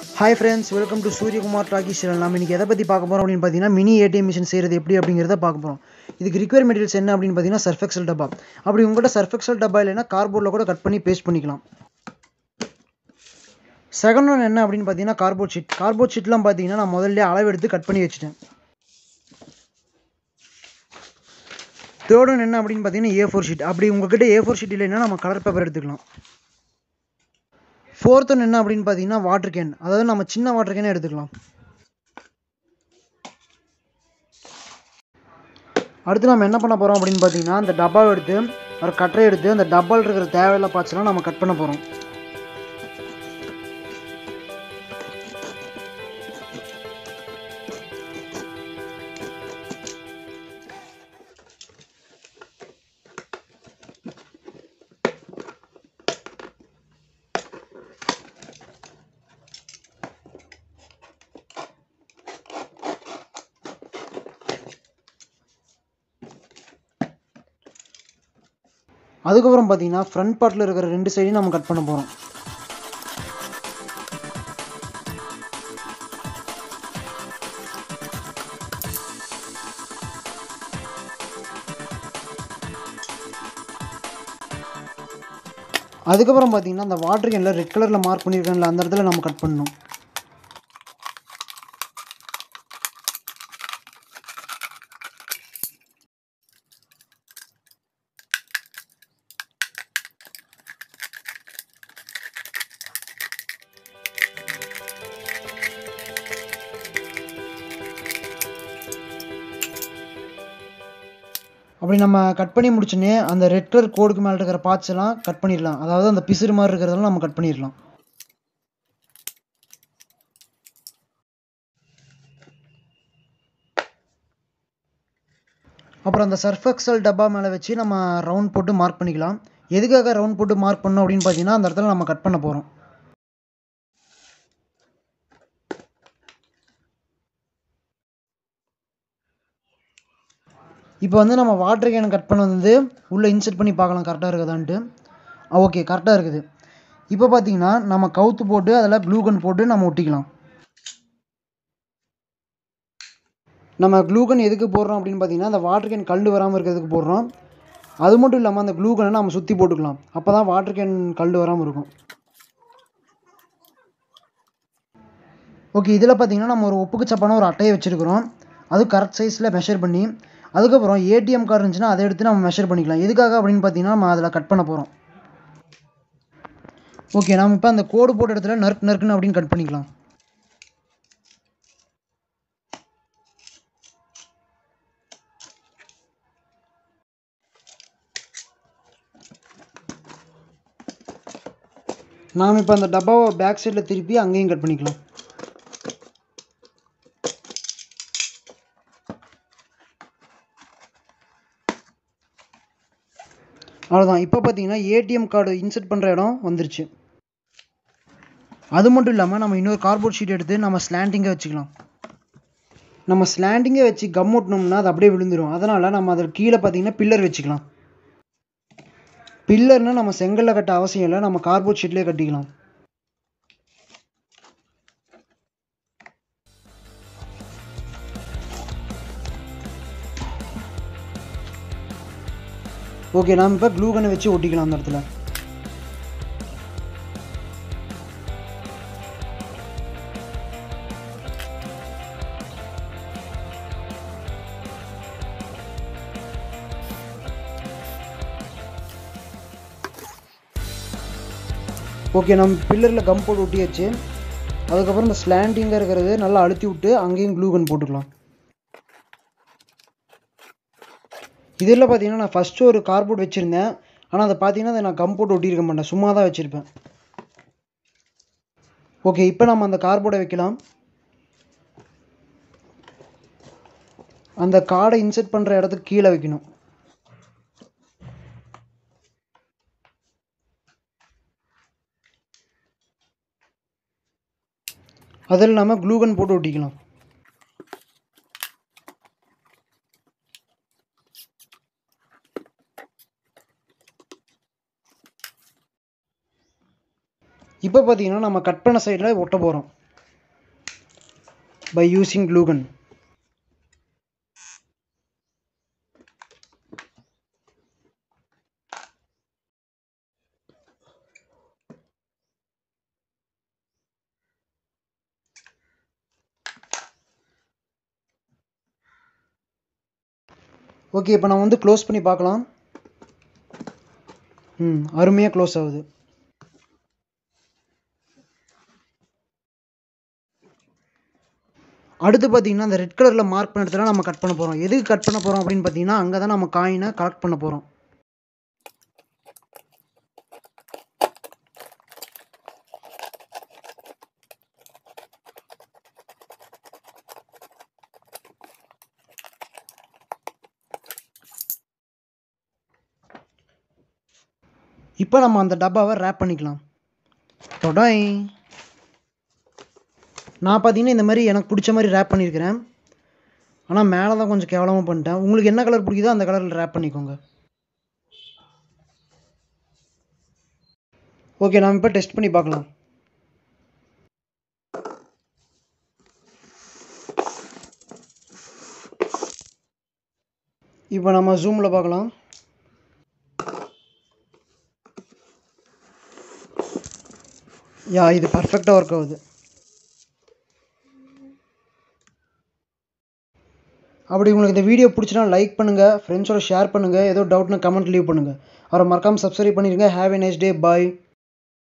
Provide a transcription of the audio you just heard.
Hi friends welcome to Suryakumar talkie channel நம்ம இன்றைக்கி எதை பற்றி பார்க்க போகிறோம் அப்படின்னு பார்த்தீங்கன்னா மினி ஏடிஎம் மிஷின் செய்கிறது எப்படி அப்படிங்கிறத பார்க்க போகிறோம் இதுக்கு ரிக்வயர் மெட்டீரியல்ஸ் என்ன அப்படின்னு பார்த்தீங்கன்னா சர்ஃபெக்சல் டப்பா அப்படி உங்கள்கிட்ட சர்ஃபெக்சல் டப்பா இல்லைன்னா கார்போர்டில் கூட கட் பண்ணி பேஸ்ட் பண்ணிக்கலாம் செகண்ட் ஒன் என்ன அப்படின்னு பார்த்தீங்கன்னா கார்போர்ட் ஷீட் கார்போர்ட் ஷீட்லாம் பார்த்தீங்கன்னா நான் முதல்ல அளவு எடுத்து கட் பண்ணி வச்சுட்டேன் தேர்ட் ஒன் என்ன அப்படின்னு பார்த்தீங்கன்னா ஏ ஃபோர் ஷீட் அப்படி உங்ககிட்ட ஏ ஃபோர் ஷீட் இல்லைன்னா நம்ம கலர் பேப்பர் எடுத்துக்கலாம் ஃபோர்த் ஒன் என்ன அப்படின்னு பார்த்தீங்கன்னா வாட்டர் கேன் அதாவது நம்ம சின்ன வாட்டர் கேனே எடுத்துக்கலாம் அடுத்து நம்ம என்ன பண்ண போகிறோம் அப்படின்னு பார்த்தீங்கன்னா அந்த டப்பாவை எடுத்து ஒரு கட்டரை எடுத்து அந்த டப்பாவில் இருக்கிற தேவையில்ல பார்ட்ஸ்லாம் நம்ம கட் பண்ண போகிறோம் அதுக்கப்புறம் பார்த்தீங்கன்னா ஃப்ரண்ட் பார்ட்டில் இருக்கிற ரெண்டு சைடையும் நம்ம கட் பண்ண போகிறோம் அதுக்கப்புறம் பார்த்தீங்கன்னா அந்த வாட்டர் கேனில் ரெட் கலரில் மார்க் பண்ணியிருக்கேன்ல அந்த இடத்துல நம்ம கட் பண்ணணும் அப்படி நம்ம கட் பண்ணி முடிச்சுனே அந்த ரெட் கலர் கோடுக்கு மேலே இருக்கிற பார்ட்ஸ் எல்லாம் கட் பண்ணிடலாம் அதாவது அந்த பிசுறு மாதிரி இருக்கிறதெல்லாம் நம்ம கட் பண்ணிடலாம் அப்புறம் அந்த சர்ஃபெக்சல் டப்பா மேலே வச்சு நம்ம ரவுண்ட் போட்டு மார்க் பண்ணிக்கலாம் எதுக்காக ரவுண்ட் போட்டு மார்க் பண்ணோம் அப்படின்னு பார்த்தீங்கன்னா அந்த இடத்துல நம்ம கட் பண்ண போகிறோம் இப்போ வந்து நம்ம வாட்டர் கேன் கட் பண்ண வந்து உள்ளே இன்செர்ட் பண்ணி பார்க்கலாம் கரெக்டாக இருக்குதான்ட்டு ஓகே கரெக்டாக இருக்குது இப்போ பார்த்தீங்கன்னா நம்ம கவுத்து போட்டு அதில் க்ளூகன் போட்டு நம்ம ஒட்டிக்கலாம் நம்ம க்ளூகன் எதுக்கு போடுறோம் அப்படின்னு பார்த்தீங்கன்னா அந்த வாட்டர் கேன் கல் வராமல் இருக்கிறதுக்கு போடுறோம் அது மட்டும் இல்லாமல் அந்த க்ளூகனை நம்ம சுற்றி போட்டுக்கலாம் அப்போ தான் வாட்டர் கேன் கல் வராமல் இருக்கும் ஓகே இதில் பார்த்தீங்கன்னா நம்ம ஒரு ஒப்புக்கு சப்பான ஒரு அட்டையை வச்சுருக்கிறோம் அது கரெக்ட் சைஸில் மெஷர் பண்ணி அதுக்கப்புறம் ஏடிஎம் கார்டு இருந்துச்சுன்னா அதை எடுத்து நம்ம மெஷர் பண்ணிக்கலாம் எதுக்காக அப்படின்னு பார்த்தீங்கன்னா நம்ம அதில் கட் பண்ண போகிறோம் ஓகே நம்ம இப்போ அந்த கோடு போட்ட இடத்துல நறுக்கு நறுக்குன்னு அப்படின்னு கட் பண்ணிக்கலாம் நாம் இப்போ அந்த டப்பாவை பேக் சைடில் திருப்பி அங்கேயும் கட் பண்ணிக்கலாம் அவ்வளோதான் இப்போ பார்த்தீங்கன்னா ஏடிஎம் கார்டு இன்செர்ட் பண்ணுற இடம் வந்துருச்சு அது மட்டும் இல்லாமல் நம்ம இன்னொரு கார்போர்ட் ஷீட் எடுத்து நம்ம ஸ்லாண்டிங்கை வச்சுக்கலாம் நம்ம ஸ்லாண்டிங்கை வச்சு கம் ஒட்டினோம்னா அது அப்படியே விழுந்துடும் அதனால் நம்ம அதில் கீழே பார்த்தீங்கன்னா பில்லர் வச்சுக்கலாம் பில்லர்னால் நம்ம செங்கலில் கட்ட அவசியம் இல்லை நம்ம கார்போர்ட் ஷீட்லேயே கட்டிக்கலாம் ஓகே நாம் இப்போ க்ளூ கனை வச்சு ஒட்டிக்கலாம் அந்த இடத்துல ஓகே நம்ம பில்லரில் கம் போட்டு ஒட்டியாச்சு அதுக்கப்புறம் இந்த ஸ்லாண்டிங்காக இருக்கிறது நல்லா அழுத்தி விட்டு அங்கேயும் க்ளூ கன் போட்டுக்கலாம் இதில் பார்த்தீங்கன்னா நான் ஃபஸ்ட்டு ஒரு கார்போர்ட் வச்சுருந்தேன் ஆனால் அதை பார்த்தீங்கன்னா அதை நான் கம் போட்டு ஒட்டியிருக்க மாட்டேன் சும்மா தான் வச்சுருப்பேன் ஓகே இப்போ நம்ம அந்த கார்போர்டை வைக்கலாம் அந்த கார்டை இன்செர்ட் பண்ணுற இடத்துக்கு கீழே வைக்கணும் அதில் இல்லாமல் க்ளூகன் போட்டு ஒட்டிக்கலாம் இப்போ பார்த்தீங்கன்னா நம்ம கட் பண்ண சைடில் ஒட்ட போகிறோம் by using glue gun. Okay இப்போ நம்ம வந்து க்ளோஸ் பண்ணி பார்க்கலாம் ம் அருமையாக க்ளோஸ் ஆகுது அடுத்து பார்த்தீங்கன்னா அந்த ரெட் கலரில் மார்க் பண்ண இடத்துல நம்ம கட் பண்ண போகிறோம் எதுக்கு கட் பண்ண போகிறோம் அப்படின்னு பார்த்தீங்கன்னா அங்கே தான் நம்ம காயினை கலெக்ட் பண்ண போகிறோம் இப்போ நம்ம அந்த டப்பாவை ரேப் பண்ணிக்கலாம் தொடை நான் பார்த்தீங்கன்னா இந்த மாதிரி எனக்கு பிடிச்ச மாதிரி ரேப் பண்ணியிருக்கிறேன் ஆனால் மேலே தான் கொஞ்சம் கேவலமாக பண்ணிட்டேன் உங்களுக்கு என்ன கலர் பிடிக்குதோ அந்த கலரில் ரேப் பண்ணிக்கோங்க ஓகே நம்ம இப்போ டெஸ்ட் பண்ணி பார்க்கலாம் இப்போ நம்ம ஜூமில் பார்க்கலாம் யா இது பர்ஃபெக்டாக ஒர்க் ஆகுது அப்படி உங்களுக்கு இந்த வீடியோ பிடிச்சினா லைக் பண்ணுங்கள் ஃப்ரெண்ட்ஸோட ஷேர் பண்ணுங்கள் ஏதோ டவுட்னா கமெண்ட் லீவ் பண்ணுங்கள் அவரை மறக்காமல் சப்ஸ்கிரைப் பண்ணிடுங்க have a nice day bye